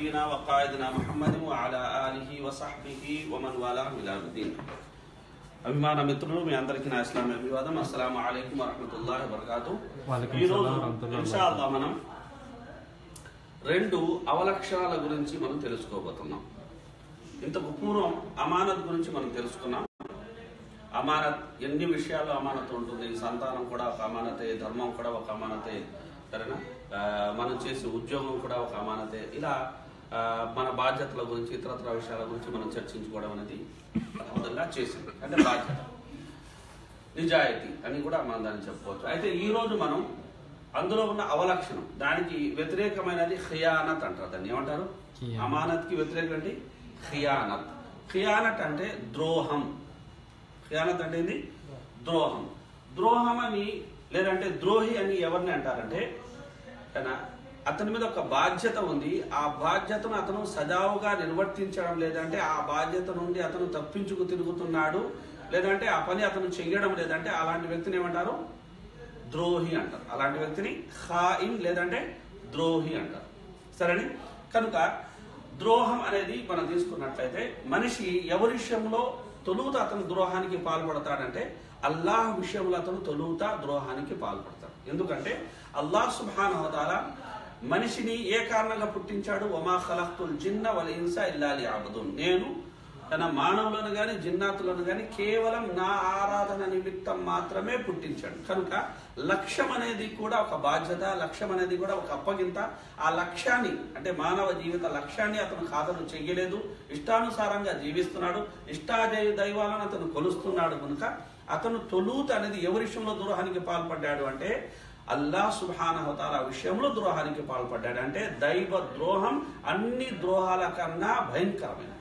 ونبينا وقائدنا محمد وعلى آله وصحبه ومن والاه إلى يوم الدين అభిమాన మిత్రులు మీ అందరికీ నా ఇస్లామీ అభివాదం అస్సలాము అలైకుం వరహమతుల్లాహి వబర్కాతు వాలేకుం ఈ రోజు సలాం వరహమతుల్లాహి ఇన్షా అల్లాహ్ మనం రెండు అవలక్షణాల గురించి మనం తెలుసుకోబోతున్నాం ఇంతకు పూర్వం అమానత్ గురించి మనం తెలుసుకున్నాం అమానత్ ఎన్ని విషయాల్లో అమానత ఉంటుంది సంతానం కూడా ఒక అమానతే ధర్మం కూడా ఒక అమానతే సరేనా ఆ, మనం చేసే ఉద్యోగం కూడా ఒక అమానతే ఇలా ఆ, మన బాధ్యతల గురించి ఇతరత్ర విషయాల గురించి మనం చర్చించుకోవడం అనేది అద్భుతంగా చేసింది అంటే బాధ్యత నిజాయితీ అని కూడా మనం దాన్ని చెప్పుకోవచ్చు అయితే ఈ రోజు మనం అందులో ఉన్న అవలక్షణం దానికి వ్యతిరేకమైనది ఖియానత్ అంటారు దాన్ని ఏమంటారు ఖియానత్. అమానత్ కి వ్యతిరేకం ఏంటి ఖియానత్ ఖియానత్ అంటే ద్రోహం ఖియానత్ అంటే ఏంది ద్రోహం ద్రోహం అని లేదంటే ద్రోహి అని ఎవరిని అంటారంటే తన అతని మీద ఒక బాధ్యత ఉంది ఆ బాధ్యతను అతను సజావుగా నిర్వర్తించడం లేదంటే ఆ బాధ్యత నుండి అతను తప్పించుకు తిరుగుతున్నాడు లేదంటే ఆ పని అతను చెయ్యడం లేదంటే అలాంటి వ్యక్తిని ఏమంటారు ద్రోహి అంటారు అలాంటి వ్యక్తిని ఖాయిన్ లేదంటే ద్రోహి అంటారు సరేని కనుక ద్రోహం అనేది మనం తీసుకున్నట్లయితే మనిషి ఎవరి విషయంలో తొలుత అతను ద్రోహానికి పాల్పడతాడంటే అల్లాహ్ విషయంలో అతను తొలుత ద్రోహానికి పాల్పడతాడు ఎందుకంటే అల్లాహ్ సుబ్హానహు మనిషిని ఏ కారణంగా పుట్టించాడు ఒమా ఖలఖ్తుల్ జిన్న వల్ ఇన్సా ఇల్లా లియఅబుదూన్ నేను తన మానవులను గాని జిన్నాతులను గాని కేవలం నా ఆరాధన నిమిత్తం మాత్రమే పుట్టించాడు కనుక లక్ష్యం అనేది కూడా ఒక బాధ్యత లక్ష్యం అనేది కూడా ఒక అప్పగింత ఆ లక్ష్యాన్ని అంటే మానవ జీవిత లక్ష్యాన్ని అతను ఖాతరు చెయ్యలేదు ఇష్టానుసారంగా జీవిస్తున్నాడు ఇష్టాదై దైవాలను అతను కొలుస్తున్నాడు కనుక అతను తొలుత అనేది ఎవరి విషయంలో ద్రోహానికి పాల్పడ్డాడు అంటే అల్లా సుభానహతాల విషయంలో ద్రోహానికి పాల్పడ్డాడు అంటే దైవ ద్రోహం అన్ని ద్రోహాల కన్నా భయంకరమైనది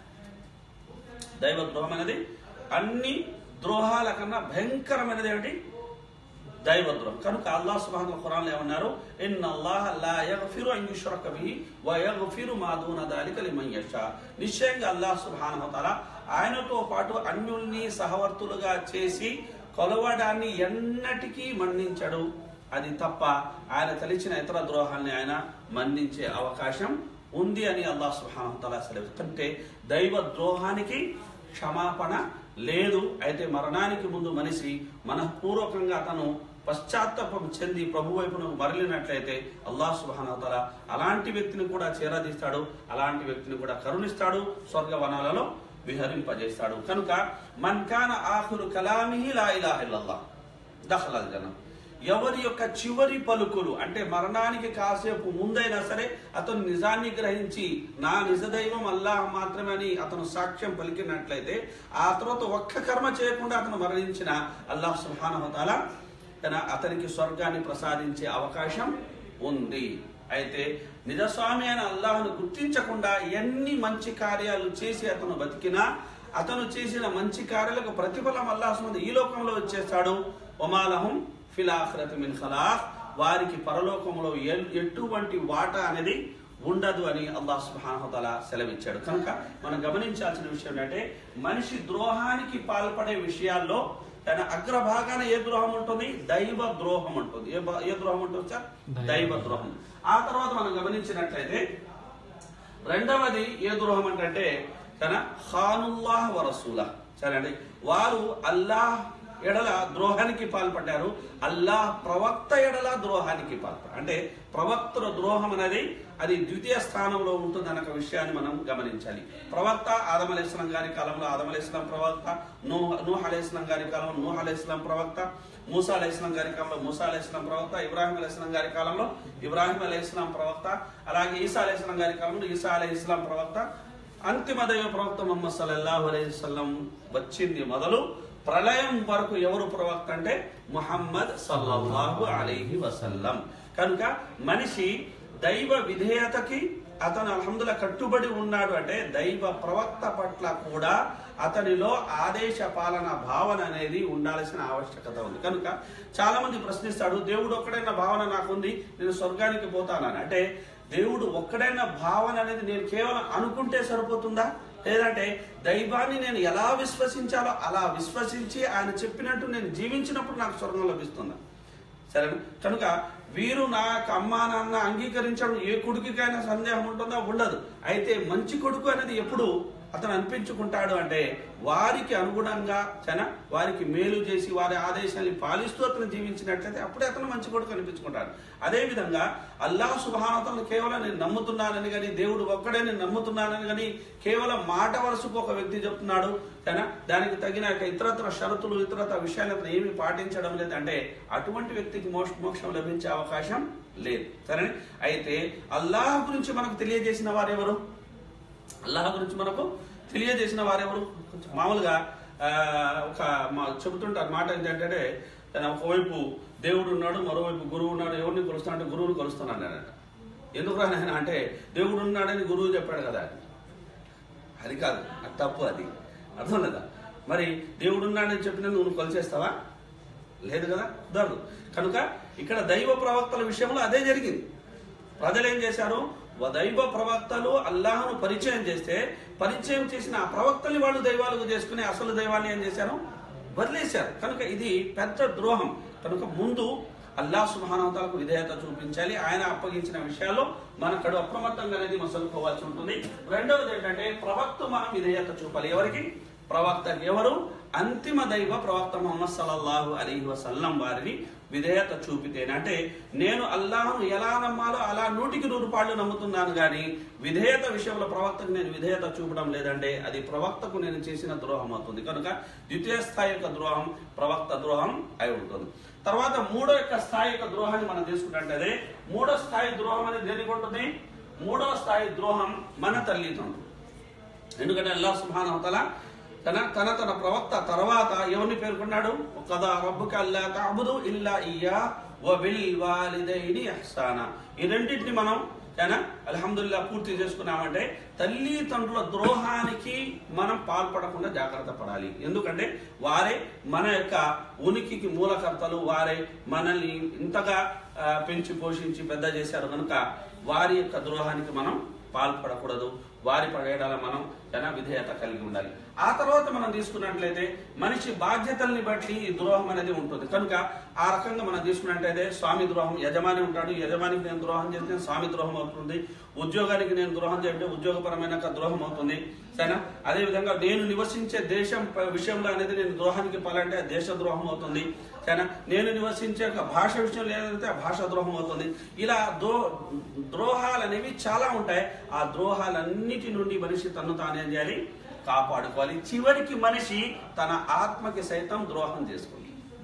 దైవ ద్రోహం అనేది అన్ని ద్రోహాల కన్నా భయంకరమైనది ఏమిటి దైవ ద్రోహం కనుక అల్లాహ్ సుబ్హానహు ఖురాన్ ఏమన్నారు ఇన్న అల్లాహ లా యగ్ఫిరు అన్ యుష్రక బిహి వ యగ్ఫిరు మా దూన దాలిక లిమన్ యషా నిశ్చయంగా అల్లాహ్ సుబ్హానహు తఆలా ఆయనతో పాటు అన్యుల్ని సహవర్తులుగా చేసి కొలవడాన్ని ఎన్నటికీ మన్నించడు అది తప్ప ఆయన తలిచిన ఇతర ద్రోహాల్ని ఆయన మన్నించే అవకాశం ఉంది అని అల్లాహ్ సుబ్హానహు తఆలా సెలవు అంటే దైవ ద్రోహానికి క్షమాపణ లేదు అయితే మరణానికి ముందు మనిషి మనఃపూర్వకంగా తను పశ్చాత్తాపం చెంది ప్రభు వైపును మరలినట్లయితే అల్లాహ్ సుబానవతల అలాంటి వ్యక్తిని కూడా చేరదీస్తాడు అలాంటి వ్యక్తిని కూడా కరుణిస్తాడు స్వర్గవనాలలో విహరింపజేస్తాడు కనుక మన్ కాన ఆఖురు కలామిహి లా ఇలాహ ఇల్లల్లాహ్ దఖలల్ జనం ఎవరి యొక్క చివరి పలుకులు అంటే మరణానికి కాసేపు ముందైనా సరే అతను నిజాన్ని గ్రహించి నా నిజదైవం అల్లాహ్ మాత్రమే అని అతను సాక్ష్యం పలికినట్లయితే ఆ తర్వాత ఒక్క కర్మ చేయకుండా అతను మరణించిన అల్లాహ్ సుహానహతాల తన అతనికి స్వర్గాన్ని ప్రసాదించే అవకాశం ఉంది అయితే నిజస్వామి అయిన అల్లాహ్ను గుర్తించకుండా ఎన్ని మంచి కార్యాలు చేసి అతను బతికినా అతను చేసిన మంచి కార్యాలకు ప్రతిఫలం అల్లాహ్ సుబ్హానహు ఈ లోకంలో వచ్చేస్తాడు ఒమాలహం ఫిల్ ఆఖిరతి మిన్ ఖలాక్ వారికి పరలోకంలో ఎల్- ఎటువంటి వాటా అనేది ఉండదు అని అల్లాహ్ సుబ్హానహు తఆలా సెలవిచ్చాడు కనుక మనం గమనించాల్సిన విషయం ఏంటంటే మనిషి ద్రోహానికి పాల్పడే విషయాల్లో తన అగ్రభాగాన ఏ ద్రోహం ఉంటుంది దైవ ద్రోహం ఉంటుంది ఏ బ- ఏ ద్రోహం ఉంటుంది సార్ దైవ దైవ ద్రోహం ఆ తర్వాత మనం గమనించినట్లయితే రెండవది ఏ ద్రోహం అంటే తన ఖానుల్లాహ్ వరసూల సరే అండి వారు అల్లాహ్ ఎడల ద్రోహానికి పాల్పడ్డారు అల్లాహ్ ప్రవక్త ఎడల ద్రోహానికి పాల్పడ్డారు అంటే ప్రవక్తల ద్రోహం అనేది అది ద్వితీయ స్థానంలో ఉంటుంది అన్న విషయాన్ని మనం గమనించాలి ప్రవక్త ఆదం అలైస్లాం గారి కాలంలో ఆదం అలైస్లాం ప్రవక్త నూహ్ నూహ్ అలైస్లాం గారి కాలంలో నూహ్ అలైస్లాం ప్రవక్త మూసా అలైస్లాం గారి కాలంలో మూసా అలైస్లాం ప్రవక్త ఇబ్రాహిం అలైస్లాం గారి కాలంలో ఇబ్రాహిం అలైస్లాం ప్రవక్త అలాగే ఈసా అలైస్లాం గారి కాలంలో ఈసా అలైస్లాం ప్రవక్త అంతిమ దైవ ప్రవక్త ముహమ్మద్ సల్లల్లాహు అలైహి వసల్లం వచ్చింది మొదలు ప్రళయం వరకు ఎవరు ప్రవక్త అంటే ముహమ్మద్ సల్లల్లాహు అలైహి వసల్లం కనుక మనిషి దైవ విధేయతకి అతను అల్హమ్దుల్లా కట్టుబడి ఉన్నాడు అంటే దైవ ప్రవక్త పట్ల కూడా అతనిలో ఆదేశ పాలన భావన అనేది ఉండాల్సిన ఆవశ్యకత ఉంది కనుక చాలా మంది ప్రశ్నిస్తాడు దేవుడు ఒక్కడైనా భావన నాకుంది నేను స్వర్గానికి పోతానని అంటే దేవుడు ఒక్కడైనా భావన అనేది నేను కేవలం అనుకుంటే సరిపోతుందా లేదంటే దైవాన్ని నేను ఎలా విశ్వసించాలో అలా విశ్వసించి ఆయన చెప్పినట్టు నేను జీవించినప్పుడు నాకు స్వర్గం లభిస్తుందా సరే కనుక వీరు నా యొక్క అమ్మా నాన్న అంగీకరించడం ఏ కొడుకుకైనా సందేహం ఉంటుందా ఉండదు అయితే మంచి కొడుకు అనేది ఎప్పుడు అతను అనిపించుకుంటాడు అంటే వారికి అనుగుణంగా చన వారికి మేలు చేసి వారి ఆదేశాన్ని పాలిస్తూ అతను జీవించినట్లయితే అప్పుడే అతను మంచి కొడుకు అనిపించుకుంటాడు అదే విధంగా అల్లాహ్ సుభానతలను కేవలం నేను నమ్ముతున్నానని కానీ దేవుడు ఒక్కడే నేను నమ్ముతున్నానని కానీ కేవలం మాట వరుసకు ఒక వ్యక్తి చెప్తున్నాడు కానీ దానికి తగిన యొక్క ఇతరత్ర షరతులు ఇతరత్ర విషయాలు అతను ఏమి పాటించడం లేదంటే అటువంటి వ్యక్తికి మోక్ష మోక్షం లభించే అవకాశం లేదు సరే అయితే అల్లాహ్ గురించి మనకు తెలియజేసిన వారు ఎవరు అల్లాహ్ గురించి మనకు తెలియజేసిన వారెవరు కొంచెం మామూలుగా ఆ, ఒక మా చెబుతుంటారు మాట ఏంటంటే తన ఒకవైపు దేవుడు ఉన్నాడు మరోవైపు గురువు ఉన్నాడు ఎవరిని కొలుస్తా అంటే గురువుని కొలుస్తున్నాడు ఆయన ఎందుకు రాయన అంటే దేవుడు ఉన్నాడని గురువు చెప్పాడు కదా అని. అది కాదు అది తప్పు అది అర్థం లేదా మరి దేవుడు ఉన్నాడని చెప్పిన నువ్వు కొలిచేస్తావా లేదు కదా కుదరదు కనుక ఇక్కడ దైవ ప్రవక్తల విషయంలో అదే జరిగింది ప్రజలు ఏం చేశారు వ- దైవ ప్రవక్తలు అల్లాహను పరిచయం చేస్తే పరిచయం చేసిన ఆ ప్రవక్తల్ని వాళ్ళు దైవాలుగా చేసుకుని అసలు దైవాన్ని ఏం చేశారు వదిలేశారు కనుక ఇది పెద్ద ద్రోహం కనుక ముందు అల్లాహ్ సుభానవతాలకు విధేయత చూపించాలి ఆయన అప్పగించిన విషయాల్లో మన కడు అప్రమత్తంగా అనేది మసలుకోవాల్సి ఉంటుంది రెండవది ఏంటంటే ప్రవక్త మనం విధేయత చూపాలి ఎవరికి ప్రవక్త ఎవరు అంతిమ దైవ ప్రవక్త ముహమ్మద్ సల్లల్లాహు అలీహి వసల్లం వారిని విధేయత చూపితేనే అంటే నేను అల్లాహను ఎలా నమ్మాలో అలా నూటికి నూరు పాళ్ళు నమ్ముతున్నాను కానీ విధేయత విషయంలో ప్రవక్తకు నేను విధేయత చూపడం లేదంటే అది ప్రవక్తకు నేను చేసిన ద్రోహం అవుతుంది కనుక ద్వితీయ స్థాయి యొక్క ద్రోహం ప్రవక్త ద్రోహం అయి ఉంటుంది తర్వాత మూడో యొక్క స్థాయి యొక్క ద్రోహాన్ని మనం తీసుకుంటే అదే మూడో స్థాయి ద్రోహం అనేది దేనికి ఉంటుంది మూడో స్థాయి ద్రోహం మన తల్లిదండ్రులు ఎందుకంటే అల్లాహ్ సుబ్హానహు తల తన తన తన ప్రవక్త తర్వాత ఎవరిని పేర్కొన్నాడు కదా రబ్బుక అల్లా తఅబుదు ఇల్లా ఇయ్యా వ బిల్ వాలిదైని ఇహ్సానా ఈ రెండింటిని మనం కానీ అల్హమ్దుల్లా పూర్తి చేసుకున్నామంటే తల్లి తండ్రుల ద్రోహానికి మనం పాల్పడకుండా జాగ్రత్త పడాలి ఎందుకంటే వారే మన యొక్క ఉనికికి మూలకర్తలు వారే మనల్ని ఇంతగా ఆ, పెంచి పోషించి పెద్ద చేశారు కనుక వారి యొక్క ద్రోహానికి మనం పాల్పడకూడదు వారి పడేయడాల మనం జన విధేయత కలిగి ఉండాలి ఆ తర్వాత మనం తీసుకున్నట్లయితే మనిషి బాధ్యతల్ని బట్టి ఈ ద్రోహం అనేది ఉంటుంది కనుక ఆ రకంగా మనం తీసుకున్నట్లయితే స్వామి ద్రోహం యజమాని ఉంటాడు యజమానికి నేను ద్రోహం చేస్తే స్వామి ద్రోహం అవుతుంది ఉద్యోగానికి నేను ద్రోహం చేస్తే ఉద్యోగపరమైన ఒక ద్రోహం అవుతుంది సరేనా అదే విధంగా నేను నివసించే దేశం ప- విషయంలో అనేది నేను ద్రోహానికి పాలంటే ఆ దేశ ద్రోహం అవుతుంది సరేనా నేను నివసించే ఒక భాష విషయంలో ఏదైతే ఆ భాష ద్రోహం అవుతుంది ఇలా దో ద్రోహాలు అనేవి చాలా ఉంటాయి ఆ ద్రోహాలన్నిటి నుండి మనిషి తను తాను ఏం చేయాలి కాపాడుకోవాలి చివరికి మనిషి తన ఆత్మకి సైతం ద్రోహం చేసుకుంది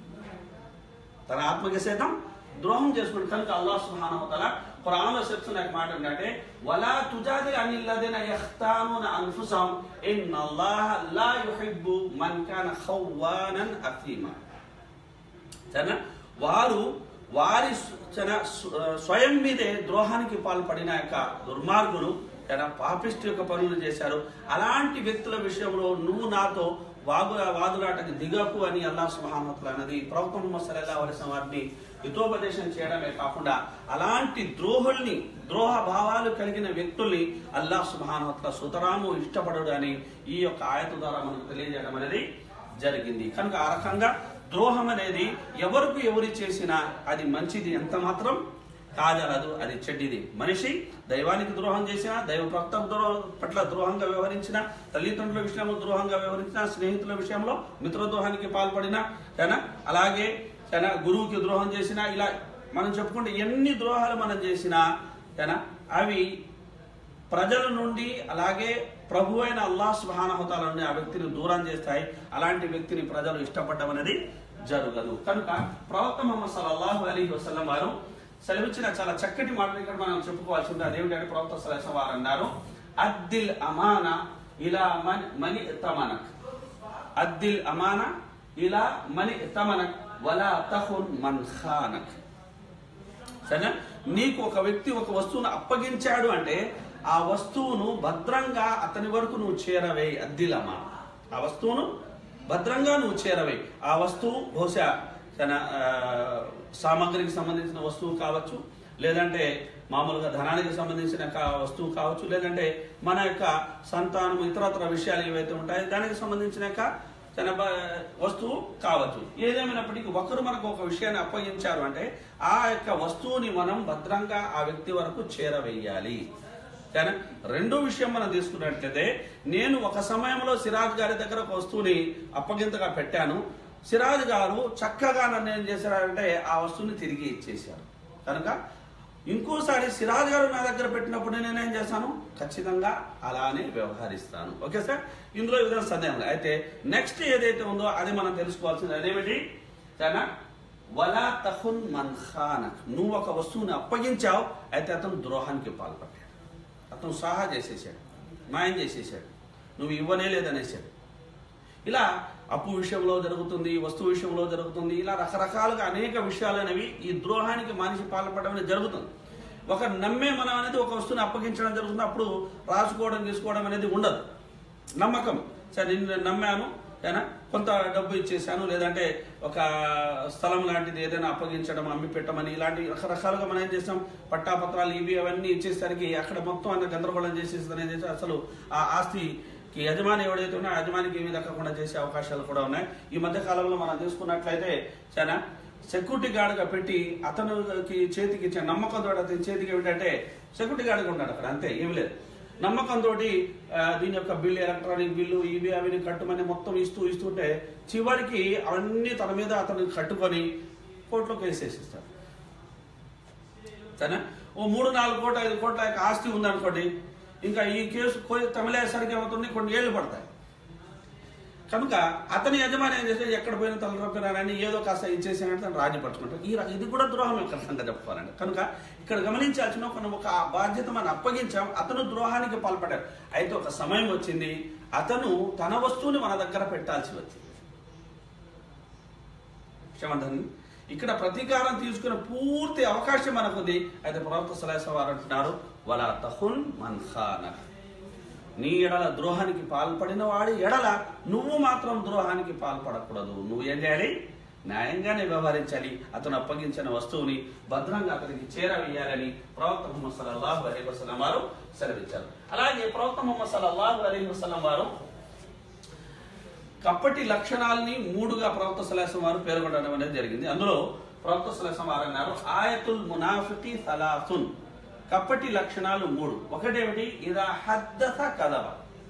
తన ఆత్మకి సైతం ద్రోహం చేసుకుంది కనుక అల్లాహ్ సుబ్హానహు వతఆల ఖురాన్లో చెప్తున్న ఒక మాట ఏంటంటే వలా తుజాది అనిల్లదిన యఖ్తానున అన్ఫుసహum ఇన్నల్లాహ లా యుహిబ్బు మన్ కాన ఖవ్వానన్ అథీమా సరేనా వారు వారి స్- చన స్- స్వయం మీదే ద్రోహానికి పాల్పడిన యొక్క దుర్మార్గులు తన పాపిస్ట్ యొక్క పనులు చేశారు అలాంటి వ్యక్తుల విషయంలో నువ్వు నాతో వాగు వాదులాటకి దిగకు అని అల్లాహ్ సుబ్హానహు అన్నది ప్రవక్త ముహమ్మద్ సల్లల్లాహు అలైహి వసల్లం వారిని హితోపదేశం చేయడమే కాకుండా అలాంటి ద్రోహుల్ని ద్రోహ భావాలు కలిగిన వ్యక్తుల్ని అల్లాహ్ సుబ్హానహు సుతరాము ఇష్టపడడు అని ఈ యొక్క ఆయత ద్వారా మనకు తెలియజేయడం అనేది జరిగింది కనుక ఆ రకంగా ద్రోహం అనేది ఎవరికి ఎవరి చేసినా అది మంచిది ఎంత మాత్రం కాజలదు అది చెడ్డిది మనిషి దైవానికి ద్రోహం చేసినా దైవ ప్రవక్త ద్రోహం పట్ల ద్రోహంగా వ్యవహరించిన తల్లిదండ్రుల విషయంలో ద్రోహంగా వ్యవహరించిన స్నేహితుల విషయంలో మిత్రద్రోహానికి పాల్పడిన ఏనా? అలాగే ఏనా? గురువుకి ద్రోహం చేసినా ఇలా మనం చెప్పుకుంటే ఎన్ని ద్రోహాలు మనం చేసినా ఏనా? అవి ప్రజల నుండి అలాగే ప్రభు అయిన అల్లాహ్ సుబానహతాల నుండి ఆ వ్యక్తిని దూరం చేస్తాయి అలాంటి వ్యక్తిని ప్రజలు ఇష్టపడడం అనేది జరగదు కనుక ప్రవక్త ముహమ్మద్ సల్లల్లాహు అలీహి వసల్లం వారు సెలవిచ్చిన చాలా చక్కటి మాటలు ఇక్కడ మనం చెప్పుకోవాల్సి ఉంటుంది అదేమిటంటే ప్రవక్త సలహా వారు అన్నారు అద్దిల్ అమానా ఇలా మని మని తమనక్ అద్దిల్ అమానా ఇలా మని తమనక్ వలా తహున్ మన్ ఖానక్ సరేనా నీకు ఒక వ్యక్తి ఒక వస్తువును అప్పగించాడు అంటే ఆ వస్తువును భద్రంగా అతని వరకు నువ్వు చేరవే అద్దిలమా ఆ వస్తువును భద్రంగా నువ్వు చేరవే ఆ వస్తువు బహుశా తన ఆ, సామాగ్రికి సంబంధించిన వస్తువు కావచ్చు లేదంటే మామూలుగా ధనానికి సంబంధించిన కా- వస్తువు కావచ్చు లేదంటే మన యొక్క సంతానం ఇతరత్ర విషయాలు ఏవైతే ఉంటాయో దానికి సంబంధించిన యొక్క తన బ- వస్తువు కావచ్చు ఏదేమైనప్పటికీ ఒకరు మనకు ఒక విషయాన్ని అప్పగించారు అంటే ఆ యొక్క వస్తువుని మనం భద్రంగా ఆ వ్యక్తి వరకు చేరవేయాలి కానీ రెండో విషయం మనం తీసుకున్నట్లయితే నేను ఒక సమయంలో సిరాజ్ గారి దగ్గర ఒక వస్తువుని అప్పగింతగా పెట్టాను సిరాజ్ గారు చక్కగా నన్ను ఏం చేశారంటే ఆ వస్తువుని తిరిగి ఇచ్చేశారు కనుక ఇంకోసారి సిరాజ్ గారు నా దగ్గర పెట్టినప్పుడు నేనేం చేస్తాను ఖచ్చితంగా అలానే వ్యవహరిస్తాను ఓకే సార్ ఇందులో ఈ విధంగా సందేహం లేదు అయితే నెక్స్ట్ ఏదైతే ఉందో అది మనం తెలుసుకోవాల్సింది అదేమిటి తన వలా తహున్ మన్ ఖానక్ నువ్వు ఒక వస్తువుని అప్పగించావు అయితే అతను ద్రోహానికి పాల్పడ్డాడు అతను సహా చేసేసాడు మాయం చేసేసాడు నువ్వు ఇవ్వనే లేదనేసాడు ఇలా అప్పు విషయంలో జరుగుతుంది వస్తువు విషయంలో జరుగుతుంది ఇలా రకరకాలుగా అనేక విషయాలు అనేవి ఈ ద్రోహానికి మనిషి పాల్పడడం అనేది జరుగుతుంది ఒక నమ్మే మనం అనేది ఒక వస్తువుని అప్పగించడం జరుగుతుంది అప్పుడు రాసుకోవడం తీసుకోవడం అనేది ఉండదు నమ్మకం సరే నేను నేను నమ్మాను ఏనా కొంత డబ్బు ఇచ్చేసాను లేదంటే ఒక స్థలం లాంటిది ఏదైనా అప్పగించడం అమ్మి పెట్టమని ఇలాంటి రకరకాలుగా మనం ఏం చేస్తాం పట్టాపత్రాలు ఇవి అవన్నీ ఇచ్చేసరికి అక్కడ మొత్తం అంత గందరగోళం చేసేసి అనేది అసలు ఆ ఆస్తికి యజమాని ఎవడైతే ఉన్నా ఆ యజమానికి ఏమీ దక్కకుండా చేసే అవకాశాలు కూడా ఉన్నాయి ఈ మధ్య కాలంలో మనం తీసుకున్నట్లయితే చాలా సెక్యూరిటీ గార్డ్గా పెట్టి అతనికి చేతికి ఇచ్చే నమ్మకంతో అతని చేతికి ఏమిటంటే సెక్యూరిటీ గార్డ్గా ఉన్నాడు అక్కడ అంతే ఏమి లేదు నమ్మకంతో దీని యొక్క బిల్లు ఎలక్ట్రానిక్ బిల్లు ఇవి అవి కట్టుమని మొత్తం ఇస్తూ ఇస్తుంటే చివరికి అవన్నీ తన మీద అతను కట్టుకొని కోర్టులో కేసు వేసిస్తాడు సరేనా ఓ మూడు నాలుగు కోట్ల ఐదు కోట్ల యొక్క ఆస్తి ఉందనుకోండి ఇంకా ఈ కేసు కొ- తమిళేసరికి ఏమవుతుంది కొన్ని ఏళ్ళు పడతాయి కనుక అతని యజమాని ఏం చేస్తే ఎక్కడ పోయినా తలరొప్పినారని ఏదో కాస్త ఇచ్చేసినట్టు తను రాజీ పట్టుకుంటారు ఈ ర- ఇది కూడా ద్రోహం యొక్క సంగతి చెప్పుకోవాలండి కనుక ఇక్కడ గమనించాల్సిన కొన్ని ఒక బాధ్యత మనం అప్పగించాం అతను ద్రోహానికి పాల్పడ్డాడు అయితే ఒక సమయం వచ్చింది అతను తన వస్తువుని మన దగ్గర పెట్టాల్సి వచ్చింది క్షమధన్ ఇక్కడ ప్రతీకారం తీసుకునే పూర్తి అవకాశం మనకుంది అయితే ప్రవక్త సలహా వారు అంటున్నారు వలా తహున్ మన్ ఖానక్ నీ ఎడల ద్రోహానికి పాల్పడిన వాడి ఎడల నువ్వు మాత్రం ద్రోహానికి పాల్పడకూడదు నువ్వు ఏం చేయాలి న్యాయంగానే వ్యవహరించాలి అతను అప్పగించిన వస్తువుని భద్రంగా అతనికి చేరవేయాలని ప్రవక్త ముహమ్మద్ సల్లల్లాహు అలైహి వసల్లం వారు సెలవిచ్చారు అలాగే ప్రవక్త ముహమ్మద్ సల్లల్లాహు అలైహి వసల్లం వారు కప్పటి లక్షణాలని మూడుగా ప్రవక్త సలాసం వారు పేర్కొనడం అనేది జరిగింది అందులో ప్రవక్త సలాసం వారు అన్నారు ఆయతుల్ మునాఫికి సలాసున్ కప్పటి లక్షణాలు మూడు ఒకటేమిటి ఇదా హద్దస కదవ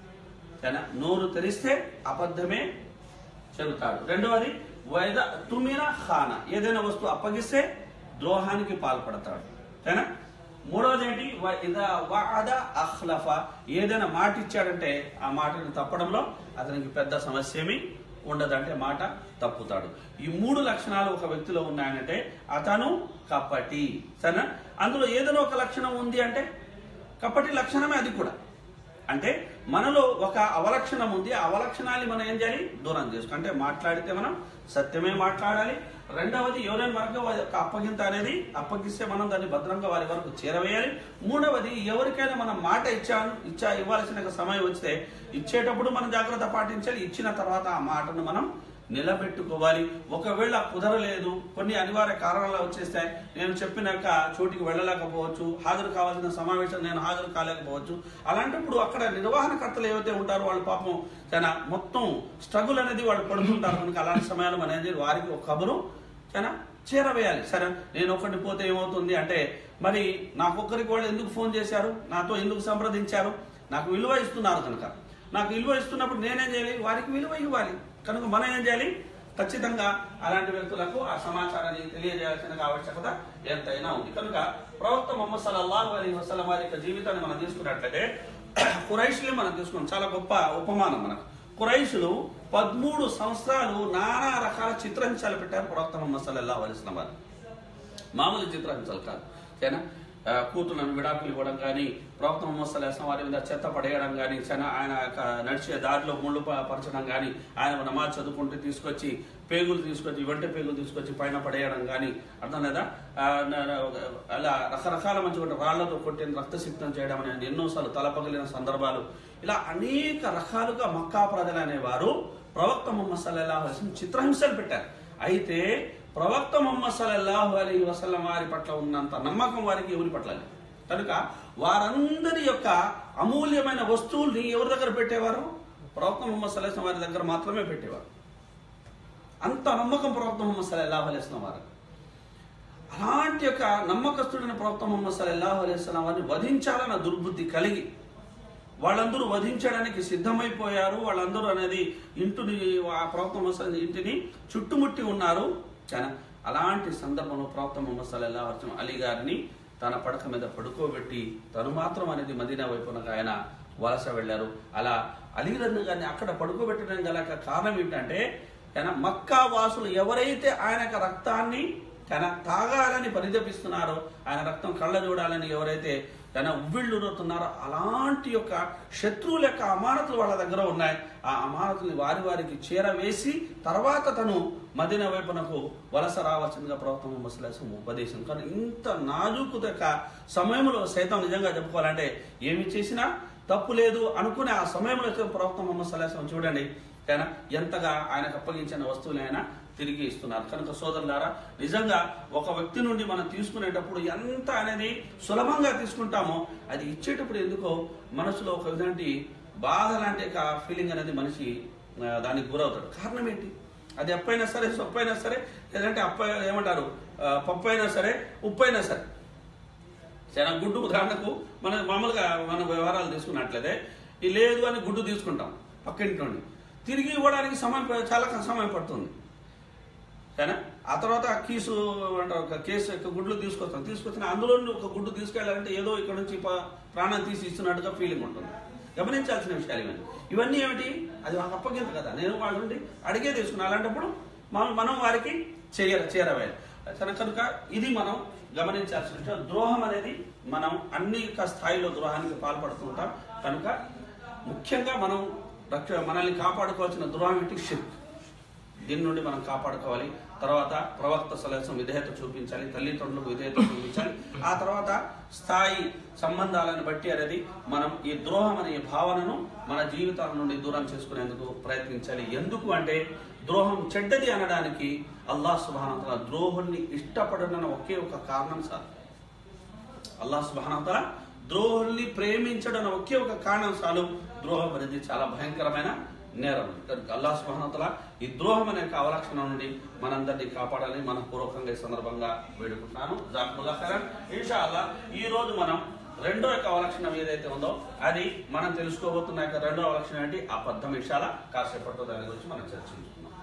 సరేనా? నోరు తెరిస్తే అబద్ధమే చెబుతాడు రెండవది వైద తుమిన ఖాన ఏదైనా వస్తువు అప్పగిస్తే ద్రోహానికి పాల్పడతాడు సరేనా మూడవది ఏంటి వ- ఇదా వఅద అఖ్లఫ ఏదైనా మాట ఇచ్చాడంటే ఆ మాటను తప్పడంలో అతనికి పెద్ద సమస్య ఏమీ ఉండదంటే మాట తప్పుతాడు ఈ మూడు లక్షణాలు ఒక వ్యక్తిలో ఉన్నాయంటే అతను కపటి సరేనా అందులో ఏదైనా ఒక లక్షణం ఉంది అంటే కపటి లక్షణమే అది కూడా అంటే మనలో ఒక అవలక్షణం ఉంది ఆ అవలక్షణాన్ని మనం ఏం చేయాలి దూరం చేసుకో అంటే మాట్లాడితే మనం సత్యమే మాట్లాడాలి రెండవది ఎవరైనా మనకు వారి యొక్క అప్పగింత అనేది అప్పగిస్తే మనం దాన్ని భద్రంగా వారి వరకు చేరవేయాలి మూడవది ఎవరికైనా మనం మాట ఇచ్చాను ఇచ్చా ఇవ్వాల్సిన ఒక సమయం వస్తే ఇచ్చేటప్పుడు మనం జాగ్రత్త పాటించాలి ఇచ్చిన తర్వాత ఆ మాటను మనం నిలబెట్టుకోవాలి ఒకవేళ కుదరలేదు కొన్ని అనివార్య కారణాలు వచ్చేస్తాయి నేను చెప్పినాక చోటికి వెళ్ళలేకపోవచ్చు హాజరు కావాల్సిన సమావేశం నేను హాజరు కాలేకపోవచ్చు అలాంటప్పుడు అక్కడ నిర్వహణకర్తలు ఏవైతే ఉంటారో వాళ్ళు పాపం చాలా మొత్తం స్ట్రగుల్ అనేది వాళ్ళు పడుతుంటారు కనుక అలాంటి సమయాలు మనం ఏం చేయాలి వారికి ఒక కబురు చాలా చేరవేయాలి సరే నేను ఒకటి పోతే ఏమవుతుంది అంటే మరి నాకొక్కరికి వాళ్ళు ఎందుకు ఫోన్ చేశారు నాతో ఎందుకు సంప్రదించారు నాకు విలువ ఇస్తున్నారు కనుక నాకు విలువ ఇస్తున్నప్పుడు నేనేం చేయాలి వారికి విలువ ఇవ్వాలి కనుక మనం ఏం చేయాలి ఖచ్చితంగా అలాంటి వ్యక్తులకు ఆ సమాచారాన్ని తెలియజేయాల్సిన ఆవశ్యకత ఎంతైనా ఉంది కనుక ప్రవక్త మొహమ్మద్ సల్లల్లాహు అలైహి వసల్లం వారి యొక్క జీవితాన్ని మనం తీసుకున్నట్లయితే కురైషులే మనం తీసుకున్నాం చాలా గొప్ప ఉపమానం మనకు కురైషులు పదమూడు సంవత్సరాలు నానా రకాల చిత్రహింసాలు పెట్టారు ప్రవక్త మొహమ్మద్ సల్లల్లాహు అలైహి వసల్లం వారు మామూలు చిత్రహింసలు కాదు ఓకేనా ఆ, కూతుళ్ళను విడాకులు ఇవ్వడం కానీ ప్రవక్త మొహమ్మద్ సల్లాహం వారి మీద చెత్త పడేయడం కానీ చన ఆయన యొక్క నడిచే దారిలో ముళ్ళు ప- పరచడం కానీ ఆయన నమాజ్ చదువుకుంటూ తీసుకొచ్చి పేగులు తీసుకొచ్చి వెంట పేగులు తీసుకొచ్చి పైన పడేయడం కానీ అర్థం లేదా ఆ, న- న- అలా రకరకాల మంచి రాళ్లతో కొట్టిన రక్తసిక్తం చేయడం అనేది ఎన్నోసార్లు తలపగిలిన సందర్భాలు ఇలా అనేక రకాలుగా మక్కా ప్రజలు అనేవారు ప్రవక్త మొహమ్మద్ సల్లాహు అలైహి చిత్రహింసలు పెట్టారు అయితే ప్రవక్త మొహమ్మద్ సల్లల్లాహు అలైహి వసల్లం వారి పట్ల ఉన్నంత నమ్మకం వారికి ఎవరి పట్ల లేదు కనుక వారందరి యొక్క అమూల్యమైన వస్తువుల్ని ఎవరి దగ్గర పెట్టేవారు ప్రవక్త మొహమ్మద్ సల్లాహం వారి దగ్గర మాత్రమే పెట్టేవారు అంత నమ్మకం ప్రవక్త ముహమ్మద్ సల్లల్లాహు అలైహి వసల్లం వారు అలాంటి యొక్క నమ్మకస్తుడైన ప్రవక్త ముహమ్మద్ సల్లల్లాహు అలైహి వసల్లం వారిని వధించాలన్న దుర్బుద్ధి కలిగి వాళ్ళందరూ వధించడానికి సిద్ధమైపోయారు వాళ్ళందరూ అనేది ఇంటిని ఆ ప్రవక్త ముహమ్మద్ సల్లల్లాహు ఇంటిని చుట్టుముట్టి ఉన్నారు కానీ అలాంటి సందర్భంలో ప్రవక్త ముహమ్మద్ సల్లల్లాహు అలైహి వసల్లం అలీ గారిని తన పడక మీద పడుకోబెట్టి తను మాత్రం అనేది మదీనా వైపునకు ఆయన వలస వెళ్ళారు అలా అలీరన్ను గారిని అక్కడ పడుకోబెట్టడం గల కారణం ఏంటంటే ఆయన మక్కా వాసులు ఎవరైతే ఆయన యొక్క రక్తాన్ని తన తాగాలని పరితపిస్తున్నారో ఆయన రక్తం కళ్ళ చూడాలని ఎవరైతే తన ఉవ్విళ్ళుతున్నారో అలాంటి యొక్క శత్రువుల యొక్క అమానతులు వాళ్ళ దగ్గర ఉన్నాయి ఆ అమానతుల్ని వారి వారికి చేరవేసి తర్వాత తను మదిన వైపునకు వలస రావాల్సిందిగా ప్రవక్త ముసలాసం ఉపదేశం కానీ ఇంత నాజూకు యొక్క సమయంలో సైతం నిజంగా చెప్పుకోవాలంటే ఏమి చేసినా తప్పు లేదు అనుకునే ఆ సమయంలో ప్రవక్త ముహమ్మద్ సల్లాహం చూడండి ఆయన ఎంతగా ఆయనకు అప్పగించిన వస్తువులు ఆయన తిరిగి ఇస్తున్నారు కనుక సోదరులారా నిజంగా ఒక వ్యక్తి నుండి మనం తీసుకునేటప్పుడు ఎంత అనేది సులభంగా తీసుకుంటామో అది ఇచ్చేటప్పుడు ఎందుకో మనసులో ఒక విధంటి బాధ లాంటి ఒక ఫీలింగ్ అనేది మనిషి ఆ, దానికి గురవుతాడు కారణం ఏంటి అది అప్పైనా సరే సొప్పు అయినా సరే లేదంటే అప్ప ఏమంటారు ఆ, పప్పు అయినా సరే ఉప్పు అయినా సరే చాలా గుడ్డు ఉదాహరణకు మనం మామూలుగా మన వ్యవహారాలు తీసుకున్నట్లయితే ఈ లేదు అని గుడ్డు తీసుకుంటాం పక్కింటి నుండి తిరిగి ఇవ్వడానికి సమయం ప- చాలా సమయం పడుతుంది సరేనా ఆ తర్వాత ఆ కీసు అంటారు ఒక కేసు యొక్క గుడ్లు తీసుకొస్తాం తీసుకొచ్చిన అందులో నుండి ఒక గుడ్డు తీసుకెళ్లాలంటే ఏదో ఇక్కడ నుంచి ప- ప్రాణం తీసి ఇస్తున్నట్టుగా ఫీలింగ్ ఉంటుంది గమనించాల్సిన విషయాలు ఇవన్నీ ఇవన్నీ ఏమిటి అది ఒక అప్పగింత కదా నేను వాళ్ళ నుండి అడిగే తీసుకున్నా అలాంటప్పుడు మనం మనం వారికి చేయ చేరవేయాలి సరే కనుక ఇది మనం గమనించాల్సిన విషయం ద్రోహం అనేది మనం అన్ని యొక్క స్థాయిలో ద్రోహానికి పాల్పడుతుంటాం కనుక ముఖ్యంగా మనం రక్ష మనల్ని కాపాడుకోవాల్సిన ద్రోహం ఏంటి షిర్క్ దీని నుండి మనం కాపాడుకోవాలి తర్వాత ప్రవక్త సలహం విధేయత చూపించాలి తల్లిదండ్రులకు విధేయత చూపించాలి ఆ తర్వాత స్థాయి సంబంధాలను బట్టి అనేది మనం ఈ ద్రోహం అనే భావనను మన జీవితాల నుండి దూరం చేసుకునేందుకు ప్రయత్నించాలి ఎందుకు అంటే ద్రోహం చెడ్డది అనడానికి అల్లాహ్ సుబానతల ద్రోహుల్ని ఇష్టపడన ఒకే ఒక కారణం సార్ అల్లాహ్ సుబానతల ద్రోహుల్ని ప్రేమించడం అనే ఒకే ఒక కారణం చాలు ద్రోహం అనేది చాలా భయంకరమైన నేరం కనుక అల్లాహ్ సుబానతల ఈ ద్రోహం అనే యొక్క అవలక్షణం నుండి మనందరినీ కాపాడాలని మనపూర్వకంగా ఈ సందర్భంగా వేడుకుంటున్నాను జాకుల్లా ఖైరాన్ ఇన్షా అల్లా ఈ రోజు మనం రెండో యొక్క అవలక్షణం ఏదైతే ఉందో అది మనం తెలుసుకోబోతున్న యొక్క రెండో అవలక్షణం ఏంటి అబద్ధం ఇషాల కాసేపట్లో దాని గురించి మనం చర్చించుకున్నాం